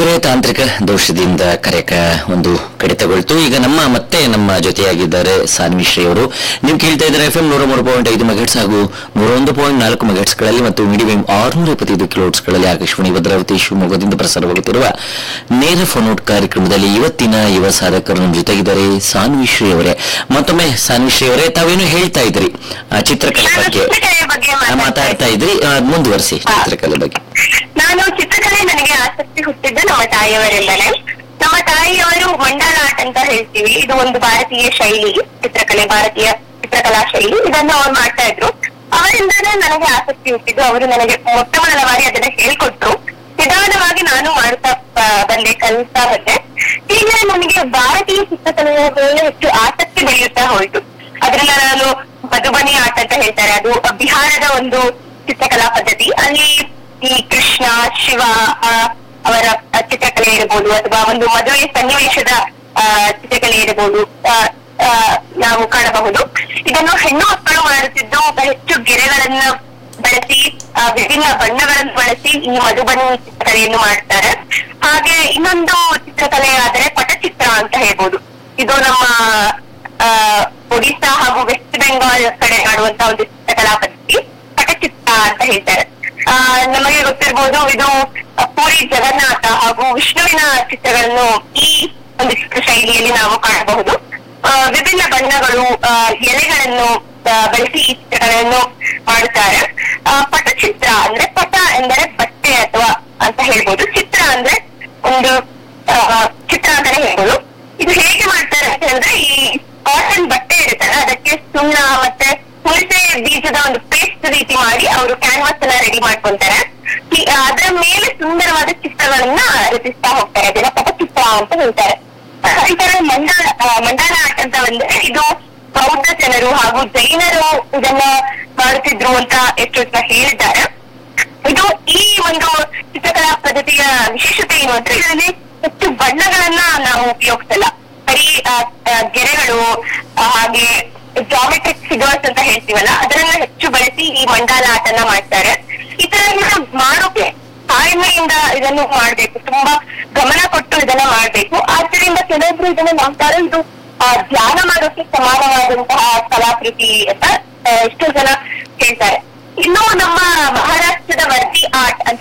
ಕೇಳುಗರೆ ತಾಂತ್ರಿಕ ದೋಷದಿಂದ ಕರೆಕ ಒಂದು ಕಡಿತಗೊಳ್ತು ಈಗ ನಮ್ಮ ಮತ್ತೆ ನಮ್ಮ ಜೊತೆಯಾಗಿದ್ದಾರೆ ಸಾನ್ವಿ ಶ್ರೀ ಅವರು ನೀವು ಕೇಳ್ತಾ ಇದ್ದಾರೆ ಎಫ್ ಎಂ ನೂರ ಮೂರು ಪಾಯಿಂಟ್ ಐದು ಮೆಗಾಟ್ಸ್ ಹಾಗೂ ನೂರ ಒಂದು ಪಾಯಿಂಟ್ ನಾಲ್ಕು ಮೆಗಾಟ್ಸ್ ಗಳಲ್ಲಿ ಮತ್ತು ಮೀಡಿಯಂ ಆರುನೂರ ಎಪ್ಪತ್ತೈದು ಕಿಲೋಟ್ಸ್ ಗಳಲ್ಲಿ ಆಕಾಶವಾಣಿ ಭದ್ರಾವತಿ ಶಿವಮೊಗ್ಗದಿಂದ ಪ್ರಸಾರವಾಗುತ್ತಿರುವ ನೇರ ಫೋನ್ ಔಟ್ ಕಾರ್ಯಕ್ರಮದಲ್ಲಿ ಇವತ್ತಿನ ಯುವ ಸಾಧಕರು ನಮ್ಮ ಜೊತೆಗಿದ್ದಾರೆ ಸಾನ್ವಿ ಶ್ರೀ ಅವರೇ ಮತ್ತೊಮ್ಮೆ ಸಾನ್ವಿ ಶ್ರೀ ಅವರೇ ತಾವೇನು ಹೇಳ್ತಾ ಇದ್ರಿ ಆ, ಚಿತ್ರಕಲೆ ನಾನು ಬಗ್ಗೆ ಚಿತ್ರಕಲೆಯ ಬಗ್ಗೆ ಆ, ಮಾತಾಡ್ತಾ ಮಾತಾಡ್ತಾ ಇದ್ರಿ ಆ, ಮುಂದುವರಿಸಿ ಚಿತ್ರಕಲೆ ಬಗ್ಗೆ ನಾನು ಚಿತ್ರಕಲೆ ನನಗೆ ಆಸಕ್ತಿ ಹುಟ್ಟಿದ್ದು ನಮ್ಮ ತಾಯಿಯವರಿಂದಲೇ ನಮ್ಮ ತಾಯಿಯವರು ಮಂಡಲ ಆರ್ಟ್ ಅಂತ ಹೇಳ್ತೀವಿ ಇದು ಒಂದು ಭಾರತೀಯ ಶೈಲಿ ಚಿತ್ರಕಲೆ ಭಾರತೀಯ ಚಿತ್ರಕಲಾ ಶೈಲಿ ಇದನ್ನು ಅವ್ರು ಮಾಡ್ತಾ ಇದ್ರು ಅವರಿಂದಲೇ ನನಗೆ ಆಸಕ್ತಿ ಹುಟ್ಟಿದ್ದು ಅವರು ನನಗೆ ಮೊಟ್ಟ ಮೊದಲ ಬಾರಿ ಅದನ್ನ ಹೇಳ್ಕೊಟ್ರು ನಿಧಾನವಾಗಿ ನಾನು ಮಾಡ್ತಾ ಬ- ಬಂದೆ ಕಲಿತಾ ಬಂದೆ ಹೀಗೆ ನನಗೆ ಭಾರತೀಯ ಚಿತ್ರಕಲೆಯ ಮೇಲೆ ಹೆಚ್ಚು ಆಸಕ್ತಿ ಬೆಳೆಯುತ್ತಾ ಹೋಯಿತು ಅದರಿಂದ ನಾನು ಮಧುಬನಿ ಆಟ ಅಂತ ಹೇಳ್ತಾರೆ ಅದು ಬಿಹಾರದ ಒಂದು ಚಿತ್ರಕಲಾ ಪದ್ಧತಿ ಅಲ್ಲಿ ಈ ಕೃಷ್ಣ ಶಿವ ಆ, ಅವರ ಚಿತ್ರಕಲೆ ಇರಬಹುದು ಅಥವಾ ಒಂದು ಮದುವೆ ಸನ್ನಿವೇಶದ ಆ, ಚಿತ್ರಕಲೆ ಇರಬಹುದು ಆ, ಆ, ನಾವು ಕಾಣಬಹುದು ಇದನ್ನು ಹೆಣ್ಣು ಮಕ್ಕಳು ಮಾಡುತ್ತಿದ್ದು ಹೆಚ್ಚು ಗೆರೆಗಳನ್ನ ಬಳಸಿ ಆ, ವಿಭಿನ್ನ ಬಣ್ಣಗಳನ್ನು ಬಳಸಿ ಈ ಮಧುಬನಿ ಚಿತ್ರಕಲೆಯನ್ನು ಮಾಡ್ತಾರೆ ಹಾಗೆ ಇನ್ನೊಂದು ಚಿತ್ರಕಲೆ ಆದರೆ ಪಟಚಿತ್ರ ಅಂತ ಹೇಳ್ಬೋದು ಇದು ನಮ್ಮ ಆ, ಒಡಿಶಾ ಹಾಗೂ ವೆಸ್ಟ್ ಬೆಂಗಾಲ್ ಕಡೆ ಮಾಡುವಂತ ಒಂದು ಚಿತ್ರಕಲಾ ಪದ್ಧತಿ ಪಟಚಿತ್ರ ಅಂತ ಹೇಳ್ತಾರೆ ಆ, ನಮಗೆ ಗೊತ್ತಿರ್ಬೋದು ಇದು ಆ, ಪೂರಿ ಜಗನ್ನಾಥ ಹಾಗೂ ವಿಷ್ಣುವಿನ ಚಿತ್ರಗಳನ್ನು ಈ ಒಂದು ಚಿತ್ರ ಶೈಲಿಯಲ್ಲಿ ನಾವು ಕಾಣಬಹುದು ಆ, ವಿಭಿನ್ನ ಬಣ್ಣಗಳು ಆ, ಎಲೆಗಳನ್ನು ಆ, ಬಳಸಿ ಈ ಚಿತ್ರಗಳನ್ನು ಮಾಡುತ್ತಾರೆ ಆ, ಪಟಚಿತ್ರ ಅಂದ್ರೆ ಪಟ ಎಂದರೆ ಬಟ್ಟೆ ಅಥವಾ ಅಂತ ಹೇಳ್ಬೋದು ಚಿತ್ರ ಅಂದ್ರೆ ಒಂದು ಆ, ಚಿತ್ರ ಅಂತಾನೆ ಹೇಳ್ಬೋದು ಇದು ಹೇಗೆ ಮಾಡ್ತಾರೆ ಅಂತ ಹೇಳಿದ್ರೆ ಈ ಕಾಟನ್ ಬಟ್ಟೆ ಇರುತ್ತಲ್ಲ ಅದಕ್ಕೆ ಸುಣ್ಣ ಮತ್ತೆ ಹುಣಸೆ ಬೀಜದ ಒಂದು ಪೇಸ್ಟ್ ರೀತಿ ಮಾಡಿ ಅವರು ಕ್ಯಾನ್ವಾಸ್ ಎಲ್ಲ ರೆಡಿ ಮಾಡ್ಕೊಂತಾರೆ ಈ- ಅದರ ಮೇಲೆ ಸುಂದರವಾದ ಚಿತ್ರಗಳನ್ನ ರಚಿಸ್ತಾ ಹೋಗ್ತಾರೆ ಅದನ್ನ ಪಟಚಿತ್ರ ಅಂತ ಹೇಳ್ತಾರೆ ಈ ತರ ಮಂಡಾಳ ಆ, ಮಂಡಾಳ ಆಟ ಅಂತ ಬಂದ್ರೆ ಇದು ಬೌದ್ಧ ಜನರು ಹಾಗೂ ಜೈನರು ಇದನ್ನ ಮಾಡುತ್ತಿದ್ರು ಅಂತ ಎಷ್ಟು ಜನ ಹೇಳಿದ್ದಾರೆ ಇದು ಈ ಒಂದು ಚಿತ್ರಕಲಾ ಪದ್ಧತಿಯ ವಿಶೇಷತೆ ಏನು ಅಂದ್ರೆ ಇದರಲ್ಲಿ ಹೆಚ್ಚು ಬಣ್ಣಗಳನ್ನ ನಾವು ಉಪಯೋಗಿಸಲ್ಲ ಬರೀ ಆ, ಆ, ಗೆರೆಗಳು ಆ, ಹಾಗೆ ಜಾಮೆಟ್ರಿಕ್ ಫಿಗರ್ಸ್ ಅಂತ ಹೇಳ್ತೀವಲ್ಲ ಅದನ್ನ ಹೆಚ್ಚು ಬಳಸಿ ಈ ಮಂಡಾಲ ಆಟನ ಮಾಡ್ತಾರೆ ಈ ತರ ಮಾಡೋಕೆ ತಾಳ್ಮೆಯಿಂದ ಇದನ್ನು ಮಾಡ್ಬೇಕು ತುಂಬಾ ಗಮನ ಕೊಟ್ಟು ಇದನ್ನ ಮಾಡ್ಬೇಕು ಆದ್ದರಿಂದ ಕೆಲವೊಬ್ರು ಇದನ್ನ ನಂಬ್ತಾರೆ ಇದು ಆ, ಧ್ಯಾನ ಮಾಡೋಕೆ ಸಮಾನವಾದಂತಹ ಕಲಾಕೃತಿ ಅಂತ ಆ, ಎಷ್ಟೋ ಜನ ಹೇಳ್ತಾರೆ ಇನ್ನು ನಮ್ಮ ಮಹಾರಾಷ್ಟ್ರದ ವರ್ದಿ ಆರ್ಟ್ ಅಂತ